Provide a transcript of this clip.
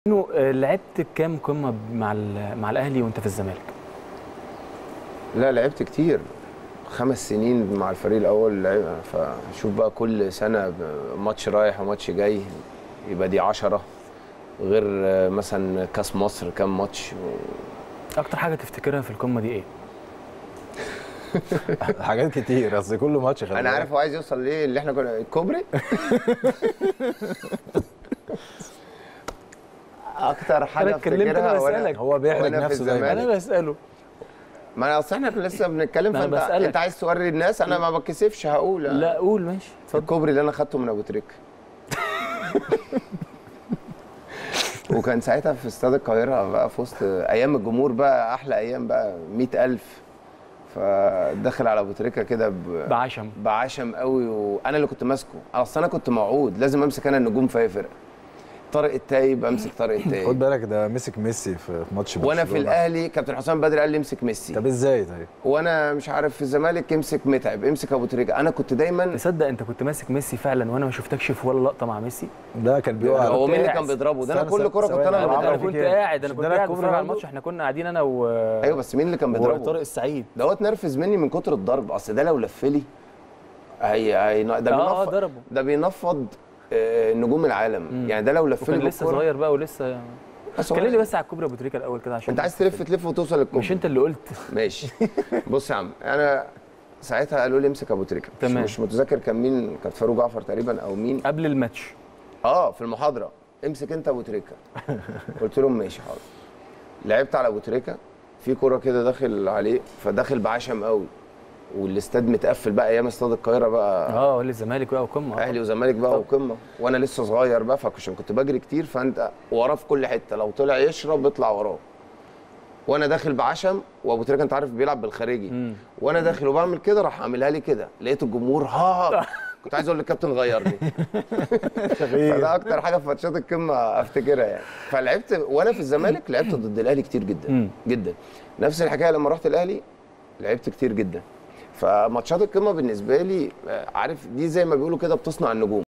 انه آه، لعبت كام قمه مع ال- مع الاهلي وانت في الزمالك لا لعبت كتير خمس سنين مع الفريق الاول لعب فشوف بقى كل سنه ب- ماتش رايح وماتش جاي يبقى دي عشرة غير آه، مثلا كاس مصر كام ماتش اكتر حاجه تفتكرها في القمه دي ايه حاجات كتير اصل كل ماتش خلي انا بالك. عارف هو عايز يوصل ليه اللي احنا كنا الكوبري اكتر حاجه أنا اتكلمت، افتكرها أنا وأنا- بسألك. هو بيحرج وأنا في نفسه دايما. الزمالك. انا بساله ما انا اصل احنا لسه بنتكلم ما أنا فانت بسألك. انت عايز توري الناس انا ما بتكسفش هقول لا قول ماشي اتفضل الكوبري اللي انا خدته من ابو تريكه وكان ساعتها في استاد القاهره بقى في وسط ايام الجمهور بقى احلى ايام بقى 100000 فدخل على ابو تريكه كده ب- بعشم بعشم قوي وانا اللي كنت ماسكه اصل انا كنت موعود لازم امسك انا النجوم في اي فرقه طارق التايب امسك طارق خد التايب بالك ده مسك ميسي في في ماتش وانا في برشلونة. الاهلي كابتن حسام بدري قال لي امسك ميسي طب ازاي طيب وانا مش عارف في الزمالك امسك متعب امسك ابو تريكه انا كنت دايما تصدق انت كنت ماسك ميسي فعلا وانا ما شفتكش في ولا لقطه مع ميسي ده كان بيقع هو مين اللي قاعد. كان بيضربه ده انا استنى، كل كره كنت ثواني، انا أنا اللي انا بعرف بضربه كنت فيك إيه؟ قاعد انا مش كنت ده قاعد الكوبري بتفرج على برضه؟ الماتش احنا كنا قاعدين انا و ايوه بس مين اللي كان وطارق بيضربه السعيد ده هو اتنرفز مني من كتر الضرب اصل ده لو لفلي هي هي ده اه اه بينفض ضربه ده بينفض آه، نجوم العالم مم. يعني ده لو لفلي وكان لسه بالكرة- صغير بقى ولسه بس هو- كلمني بس على الكوبري ابو تريكه الاول كده عشان انت عايز تلف تلف وتوصل للكوبري مش انت اللي قلت ماشي بص يا عم انا ساعتها قالوا لي امسك ابو تريكه مش- تمام. مش متذكر كان مين كان فاروق جعفر تقريبا او مين قبل الماتش اه في المحاضره امسك انت ابو تريكه قلت لهم ماشي حاضر لعبت على ابو تريكه في كوره كده داخل عليه فداخل بعشم قوي والاستاد متقفل بقى ايام استاد القاهره بقى اه ولا الزمالك بقى وقمه آه. اهلي وزمالك بقى وقمه وانا لسه صغير بقى فعشان كنت بجري كتير فانت وراه في كل حته لو طلع يشرب اطلع وراه وانا داخل بعشم وابو تريكه انت عارف بيلعب بالخارجي مم. وانا داخل وبعمل كده راح عاملها لي كده لقيت الجمهور ها كنت عايز اقول للكابتن غيرني فده اكتر حاجه في ماتشات القمه افتكرها يعني فلعبت وانا في الزمالك لعبت ضد الاهلي كتير جدا مم. جدا نفس الحكايه لما رحت الاهلي لعبت كتير جدا فماتشات القمه بالنسبه لي آه، عارف دي زي ما بيقولوا كده بتصنع النجوم